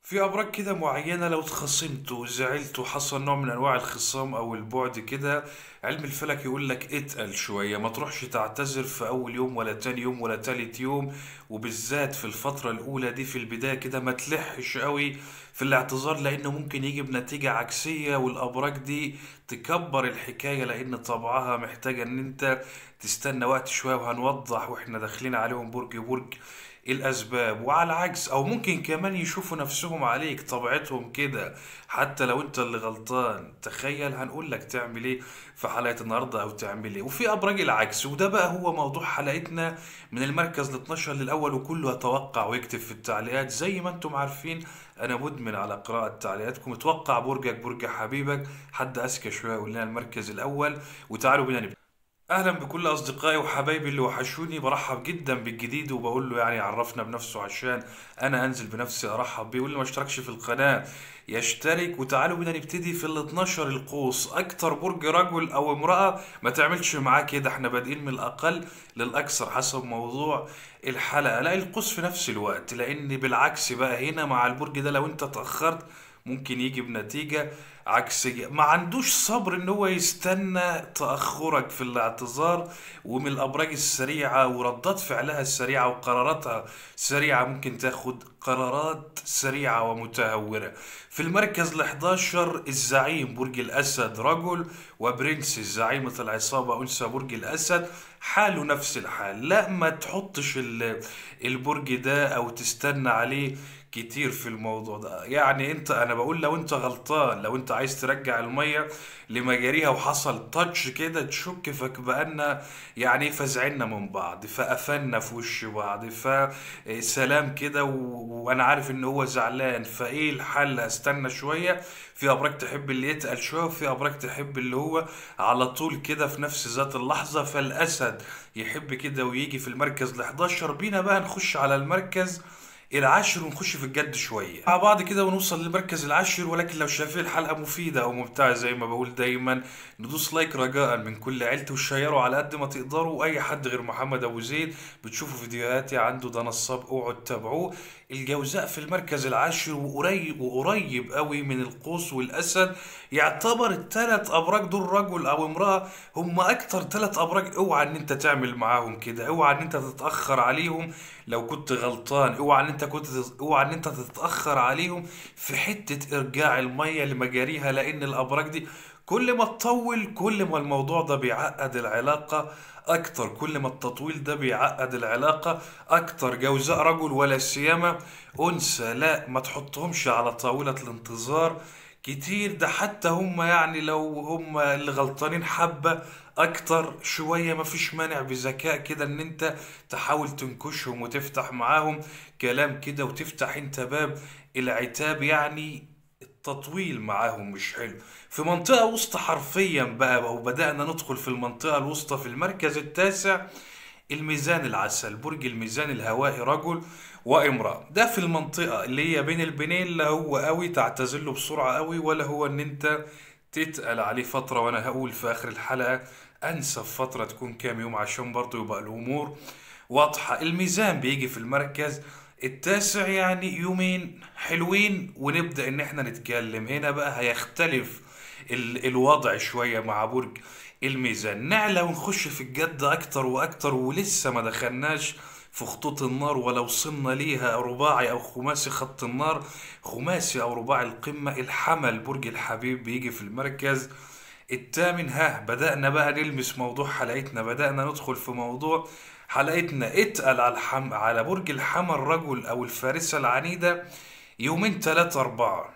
في أبراج كده معينة لو اتخصمت وزعلت وحصل نوع من أنواع الخصام أو البعد كده علم الفلك يقول لك اتقل شوية ما تروحش تعتذر في أول يوم ولا تاني يوم ولا تالت يوم وبالذات في الفترة الأولى دي في البداية كده ما تلحش قوي في الاعتذار لأنه ممكن يجي بنتيجة عكسية والأبراج دي تكبر الحكاية لأن طبعها محتاجة إن أنت تستنى وقت شوية وهنوضح وإحنا داخلين عليهم برج برج الأسباب وعلى العكس أو ممكن كمان يشوفوا نفسهم عليك طبيعتهم كده حتى لو أنت اللي غلطان تخيل هنقول لك تعمل إيه في حلقة النهاردة أو تعمل إيه وفي أبراج العكس وده بقى هو موضوع حلقتنا من المركز ال 12 للأول وكله يتوقع ويكتب في التعليقات زي ما أنتم عارفين أنا مدمن على قراءة تعليقاتكم اتوقع برجك برج حبيبك حد أذكى شوية يقول لنا المركز الأول وتعالوا بينا نبدأ اهلا بكل اصدقائي وحبايبي اللي وحشوني برحب جدا بالجديد وبقول له يعني عرفنا بنفسه عشان انا انزل بنفسي ارحب بيه واللي ما اشتركش في القناه يشترك وتعالوا بينا نبتدي في ال 12 القوس اكتر برج رجل او امراه ما تعملش معاه كده احنا بادئين من الاقل للاكثر حسب موضوع الحلقه لا القوس في نفس الوقت لان بالعكس بقى هنا مع البرج ده لو انت اتاخرت ممكن يجي بنتيجة عكسية ما عندوش صبر ان هو يستنى تأخرك في الاعتذار ومن الأبراج السريعة وردات فعلها السريعة وقراراتها سريعة ممكن تاخد قرارات سريعة ومتهورة في المركز ال 11 الزعيم برج الأسد رجل وبرنس زعيمة العصابة أنثى برج الأسد حاله نفس الحال لا ما تحطش ال- البرج ده أو تستنى عليه كتير في الموضوع ده يعني انت انا بقول لو انت غلطان لو انت عايز ترجع المية لمجاريها وحصل تاتش كده تشك فكبقالنا يعني فزعلنا من بعض فقفلنا في وش بعض فسلام كده و... وانا عارف ان هو زعلان فايه الحل استنى شوية في ابراج تحب اللي يتقل شوية وفي ابراج تحب اللي هو على طول كده في نفس ذات اللحظة فالاسد يحب كده ويجي في المركز ال 11 بينا بقى نخش على المركز العاشر ونخش في الجد شوية مع بعض كده ونوصل للمركز العاشر ولكن لو شايفين الحلقة مفيدة أو ممتعة زي ما بقول دايما ندوس لايك رجاء من كل عيلتي وشيروا على قد ما تقدروا وأي حد غير محمد أبو زيد بتشوفوا فيديوهاتي عنده ده نصاب اوعوا تتابعوه الجوزاء في المركز العاشر وقريب وقريب قوي من القوس والأسد يعتبر الثلاث أبراج دول رجل أو امرأة هم أكتر ثلاث أبراج اوعى إن أنت تعمل معاهم كده اوعى إن أنت تتأخر عليهم لو كنت غلطان اوعى ان انت كنت اوعى ان انت تتاخر عليهم في حته ارجاع الميه لمجاريها لان الابراج دي كل ما تطول كل ما الموضوع ده بيعقد العلاقه اكتر كل ما التطويل ده بيعقد العلاقه اكتر جوزاء رجل ولا سيما انثى لا ما تحطهمش على طاوله الانتظار كتير ده حتى هم يعني لو هم اللي غلطانين حبة أكتر شوية مفيش مانع بذكاء كده إن أنت تحاول تنكشهم وتفتح معاهم كلام كده وتفتح أنت باب العتاب يعني التطويل معاهم مش حلو في منطقة وسط حرفيا بقى وبدأنا ندخل في المنطقة الوسطى في المركز التاسع الميزان العسل برج الميزان الهوائي رجل وامرأة ده في المنطقة اللي هي بين البنين لا هو قوي تعتزله بسرعة قوي ولا هو ان انت تتقل عليه فترة وانا هقول في اخر الحلقة انسب فترة تكون كام يوم عشان برضه يبقى الامور واضحة الميزان بيجي في المركز التاسع يعني يومين حلوين ونبدأ ان احنا نتكلم هنا بقى هيختلف ال- الوضع شوية مع برج الميزان نعلى ونخش في الجد اكتر واكتر ولسه ما دخلناش في خطوط النار ولا وصلنا ليها رباعي او خماسي خط النار خماسي او رباعي القمة الحمل برج الحبيب بيجي في المركز التامن ها بدأنا بقى نلمس موضوع حلقتنا بدأنا ندخل في موضوع حلقتنا اتقل على الحم... على برج الحمل الرجل او الفارسة العنيدة يومين تلاتة اربعة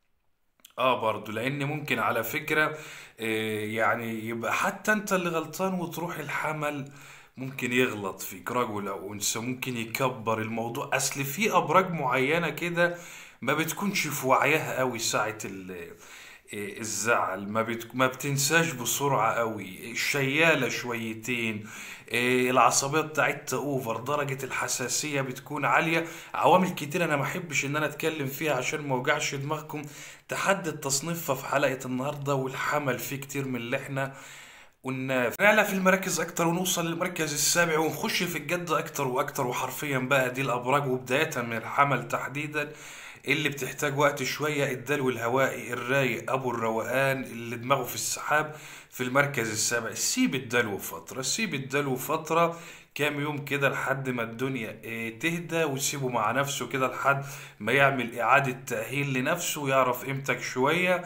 اه برضو لان ممكن على فكرة آه، يعني يبقى حتى انت اللي غلطان وتروح الحمل ممكن يغلط فيك رجل او انثى ممكن يكبر الموضوع اصل في ابراج معينة كده ما بتكونش في وعيها قوي ساعة ال- آه، الزعل ما بت... ما بتنساش بسرعة قوي شيالة شويتين آه، العصبية بتاعتها اوفر درجة الحساسية بتكون عالية عوامل كتير انا ما احبش ان انا اتكلم فيها عشان ما اوجعش دماغكم تحدد تصنيفها في حلقة النهاردة والحمل فيه كتير من اللي احنا قلناه نعلى في المراكز اكتر ونوصل للمركز السابع ونخش في الجد اكتر واكتر وحرفيا بقى دي الابراج وبداية من الحمل تحديدا اللي بتحتاج وقت شوية الدلو الهوائي الرايق ابو الروقان اللي دماغه في السحاب في المركز السابع سيب الدلو فترة سيب الدلو فترة كام يوم كده لحد ما الدنيا إيه، تهدى وتسيبه مع نفسه كده لحد ما يعمل إعادة تأهيل لنفسه ويعرف قيمتك شوية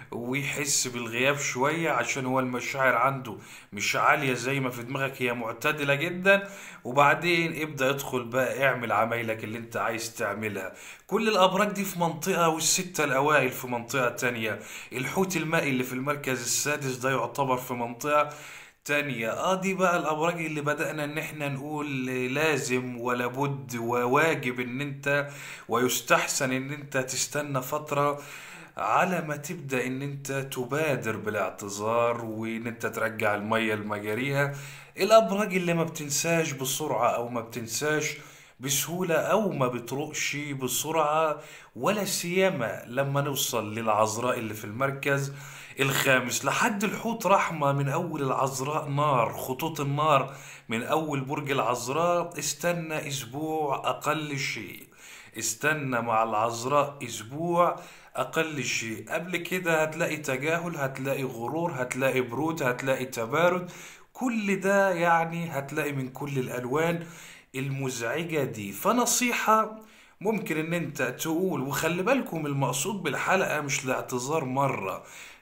ويحس بالغياب شوية عشان هو المشاعر عنده مش عالية زي ما في دماغك هي معتدلة جدا وبعدين ابدأ ادخل بقى اعمل عمايلك اللي انت عايز تعملها كل الأبراج دي في منطقة والستة الأوائل في منطقة تانية الحوت المائي اللي في المركز السادس ده يعتبر في منطقة تانية اه دي بقى الابراج اللي بدأنا ان احنا نقول لازم ولا بد وواجب ان انت ويستحسن ان انت تستنى فترة على ما تبدأ ان انت تبادر بالاعتذار وان انت ترجع المية لمجاريها الابراج اللي ما بتنساش بسرعة او ما بتنساش بسهولة او ما بترقش بسرعة ولا سيما لما نوصل للعذراء اللي في المركز الخامس لحد الحوت رحمة من أول العذراء نار خطوط النار من أول برج العذراء استنى أسبوع أقل شيء استنى مع العذراء أسبوع أقل شيء قبل كده هتلاقي تجاهل هتلاقي غرور هتلاقي برود هتلاقي تبارد كل ده يعني هتلاقي من كل الألوان المزعجة دي فنصيحة ممكن ان انت تقول وخلي بالكم المقصود بالحلقة مش الاعتذار مرة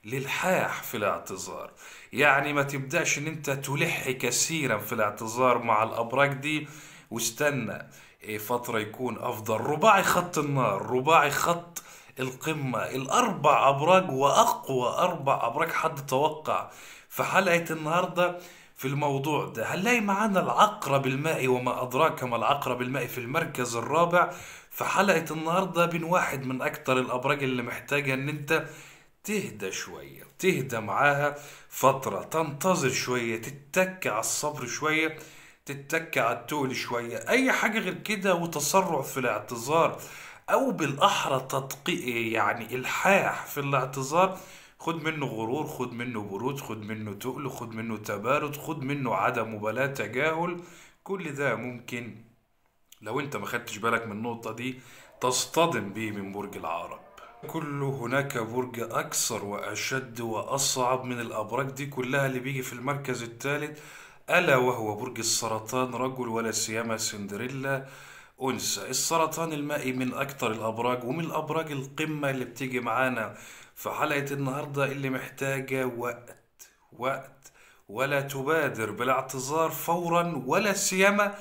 للحاح في الاعتذار يعني ما تبدأش ان انت تلح كثيرا في الاعتذار مع الابراج دي واستنى إيه فترة يكون افضل رباعي خط النار رباعي خط القمة الاربع ابراج واقوى اربع ابراج حد توقع في حلقة النهاردة في الموضوع ده هنلاقي معانا العقرب المائي وما أدراك ما العقرب المائي في المركز الرابع في حلقة النهاردة بين واحد من أكتر الأبراج اللي محتاجة إن أنت تهدى شوية تهدى معاها فترة تنتظر شوية تتك على الصبر شوية تتك على التقل شوية أي حاجة غير كده وتسرع في الاعتذار أو بالأحرى تدقيق يعني إلحاح في الاعتذار خد منه غرور خد منه برود خد منه تقل خد منه تبارد خد منه عدم مبالاة تجاهل كل ده ممكن لو انت ما خدتش بالك من النقطة دي تصطدم بيه من برج العقرب كل هناك برج أكثر وأشد وأصعب من الأبراج دي كلها اللي بيجي في المركز الثالث ألا وهو برج السرطان رجل ولا سيما سندريلا أنثى السرطان المائي من أكتر الأبراج ومن الأبراج القمة اللي بتيجي معانا في حلقة النهاردة اللي محتاجة وقت وقت ولا تبادر بالاعتذار فورا ولا سيما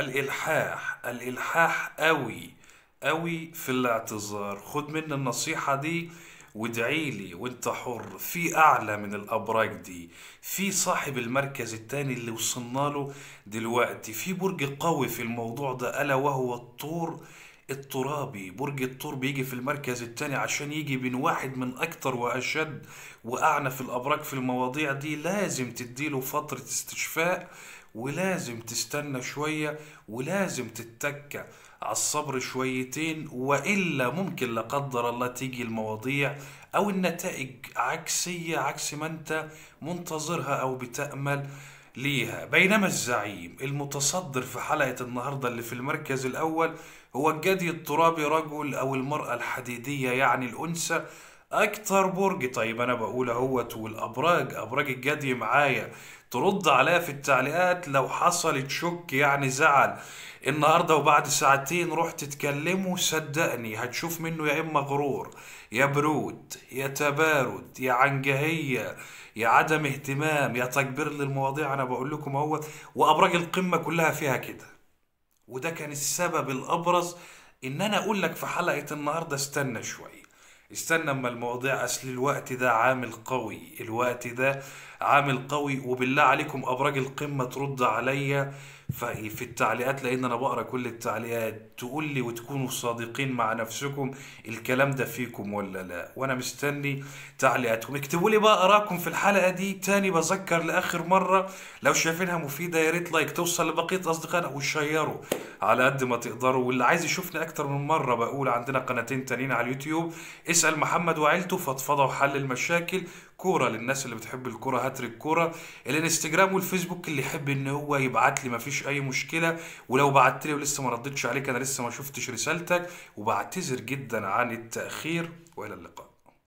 الإلحاح الإلحاح قوي قوي في الاعتذار خد مني النصيحة دي وادعي لي وانت حر في اعلى من الابراج دي في صاحب المركز التاني اللي وصلنا له دلوقتي في برج قوي في الموضوع ده الا وهو الطور الترابي برج الطور بيجي في المركز التاني عشان يجي بين واحد من اكتر واشد واعنف الابراج في المواضيع دي لازم تديله فترة استشفاء ولازم تستنى شوية ولازم تتكى على الصبر شويتين وإلا ممكن لا قدر الله تيجي المواضيع أو النتائج عكسية عكس ما أنت منتظرها أو بتأمل ليها بينما الزعيم المتصدر في حلقة النهاردة اللي في المركز الأول هو الجدي الترابي رجل أو المرأة الحديدية يعني الأنثى أكتر برج طيب أنا بقول أهوت والأبراج أبراج الجدي معايا ترد عليا في التعليقات لو حصلت شك يعني زعل النهارده وبعد ساعتين رحت تكلمه صدقني هتشوف منه يا اما غرور يا برود يا تبارد يا عنجهية يا عدم اهتمام يا تكبير للمواضيع انا بقول لكم اهو وابراج القمة كلها فيها كده وده كان السبب الابرز ان انا اقول لك في حلقة النهاردة استنى شوية استنى اما المواضيع اصل الوقت ده عامل قوي الوقت ده عامل قوي وبالله عليكم ابراج القمة ترد عليا في في التعليقات لان انا بقرا كل التعليقات تقول لي وتكونوا صادقين مع نفسكم الكلام ده فيكم ولا لا وانا مستني تعليقاتكم اكتبوا لي بقى اراكم في الحلقه دي تاني بذكر لاخر مره لو شايفينها مفيده يا ريت لايك توصل لبقيه اصدقائنا وشيروا على قد ما تقدروا واللي عايز يشوفني اكتر من مره بقول عندنا قناتين تانيين على اليوتيوب اسال محمد وعيلته فضفضه وحل المشاكل كوره للناس اللي بتحب الكوره هاتريك كوره الانستجرام والفيسبوك اللي يحب ان هو يبعت لي مفيش اي مشكله ولو بعت لي ولسه ما ردتش عليك انا لسه ما شفتش رسالتك وبعتذر جدا عن التاخير والى اللقاء